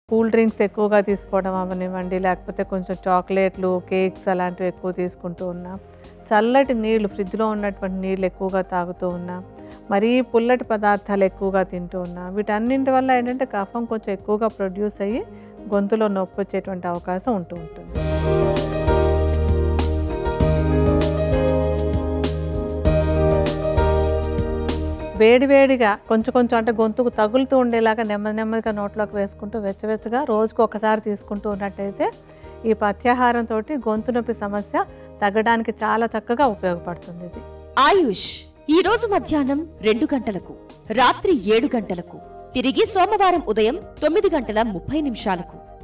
cool drinks ఎక్కువగా తీసుకోవడం అవనివ్వండి లేకపోతే కొంచెం చాక్లెట్లు కేక్స్ అలాంటివి ఎక్కువ తీసుకుంటూ ఉన్నా చల్లటి నీళ్లు ఫ్రిడ్జ్లో ఉన్నటువంటి నీళ్ళు ఎక్కువగా తాగుతూ ఉన్నా మరీ పుల్లటి పదార్థాలు ఎక్కువగా తింటూ ఉన్నా వీటన్నింటి వల్ల ఏంటంటే కఫం కొంచెం ఎక్కువగా ప్రొడ్యూస్ అయ్యి గొంతులో నొప్పి వచ్చేటువంటి అవకాశం ఉంటూ ఉంటుంది వేడివేడిగా కొంచెం కొంచెం అంటే గొంతుకు తగులుతూ ఉండేలాగా నెమ్మది నెమ్మదిగా నోట్లోకి వేసుకుంటూ వెచ్చవెచ్చగా రోజుకు ఒకసారి తీసుకుంటూ ఉన్నట్టయితే ఈ పథ్యాహారంతో గొంతు నొప్పి సమస్య తగ్గడానికి చాలా చక్కగా ఉపయోగపడుతుంది ఇది ఆయుష్ ఈ రోజు మధ్యాహ్నం రెండు గంటలకు రాత్రి ఏడు గంటలకు తిరిగి సోమవారం ఉదయం తొమ్మిది గంటల ముప్పై నిమిషాలకు